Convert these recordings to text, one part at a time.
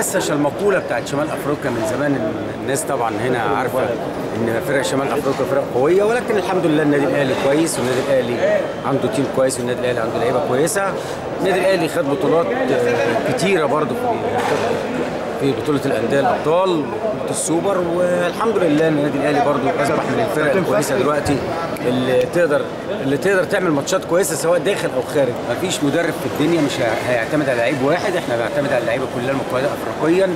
بس عشان المقوله بتاعت شمال افريقيا من زمان الناس طبعا هنا عارفه ان فرق شمال افريقيا فرق قويه ولكن الحمد لله النادي الاهلي كويس والنادي الاهلي عنده تيم كويس والنادي الاهلي عنده لعيبه كويسه النادي الاهلي خد بطولات آه، كتيره برضه في في بطوله الانديه الابطال وبطوله السوبر والحمد لله ان النادي الاهلي برضه اصبح من الفرق الكويسه دلوقتي اللي تقدر اللي تقدر تعمل ماتشات كويسه سواء داخل او خارج مفيش مدرب في الدنيا مش هي- هيعتمد على لعيب واحد احنا بنعتمد على اللعيبه كلها المقيده افريقيا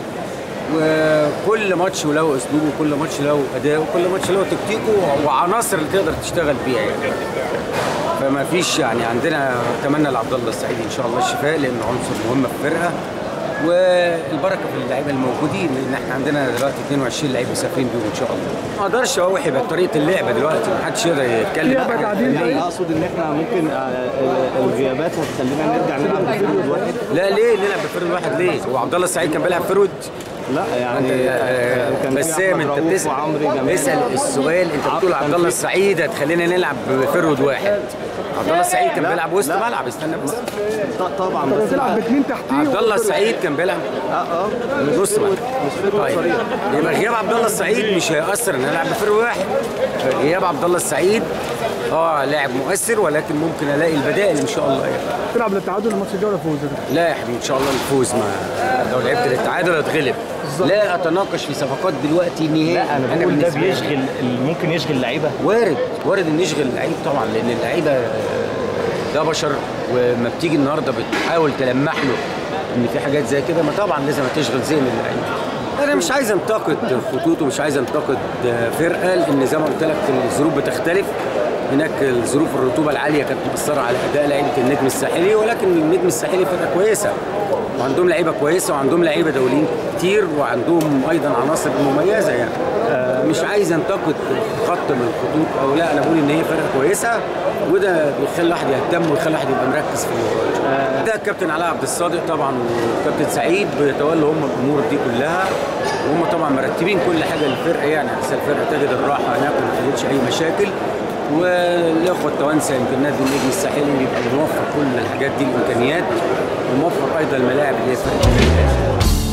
وكل ماتش وله اسلوبه وكل ماتش له اداء وكل ماتش له تكتيكه وعناصر اللي تقدر تشتغل بيها يعني فما فيش يعني عندنا اتمنى لعبد الله السعيد ان شاء الله الشفاء لانه عنصر مهم في الفرقه والبركه في اللعيبه الموجودين لان احنا عندنا دلوقتي 22 لعيب مسافرين بيهم ان شاء الله ما اقدرش اوحي بطريقه اللعبه دلوقتي ما حدش يقدر يتكلم غيابات حاجة عديدة. فنية. اقصد ان احنا ممكن آه، آه، الغيابات هتخلينا نرجع نلعب بفريق واحد لا ليه نلعب بفرد واحد ليه هو عبد الله السعيد كان بيلعب فرود لا يعني آه، كان في بسام أحمد انت رؤوف بتسال وعمرو جمال. اسال السؤال انت بتقول عبد الله السعيد هتخلينا نلعب بفرود واحد عبد الله السعيد كان لا، بيلعب وسط لا. ملعب استنى بس ط- طبعا طب بس بتلعب باثنين تحتيه عبد الله السعيد كان بيلعب اه اه نص ملعب مش فرق طيب صريح يبقى غياب عبد الله السعيد مش هيأثر ان العب بفرق واحد غياب عبد الله السعيد اه لاعب مؤثر ولكن ممكن الاقي البدائل ان شاء الله يعني. تلعب للتعادل الماتش الجاي ولا فوز لا يا حبيبي ان شاء الله الفوز ما لو لعبت للتعادل هتغلب لا اتناقش في صفقات دلوقتي نهائي لا انا بقول ده بالنسبة لي بيشغل ممكن يشغل لعيبه وارد وارد ان يشغل اللعيب طبعا لان اللعيبه ده بشر وما بتيجي النهارده بتحاول تلمح له ان في حاجات زي كده ما طبعا لازم تشغل ذهن اللعيب انا مش عايز انتقد خطوط ومش عايز انتقد فرقه لان زي ما قلت لك الظروف بتختلف هناك ظروف الرطوبه العاليه كانت مأثره على اداء لعيبه النجم الساحلي ولكن النجم الساحلي فرقه كويسه وعندهم لعيبه كويسه وعندهم لعيبه دوليين كتير وعندهم ايضا عناصر مميزه يعني آه، مش عايز انتقد خط من الخطوط او لا انا بقول ان هي فرقه كويسه وده بيخلي الواحد يهتم ويخلي الواحد يبقى مركز في المباراه ده الكابتن علاء عبد الصادق طبعا والكابتن سعيد بيتولوا هم الامور دي كلها وهم طبعا مرتبين كل حاجه للفرقه يعني عشان الفرقه تجد الراحه هناك وما تجدش اي مشاكل والاخوه التوانسه يمكن نادي النجم الساحلي بيبقى موفر كل الحاجات دي الامكانيات وموفر ايضا الملاعب اللي هي فرقه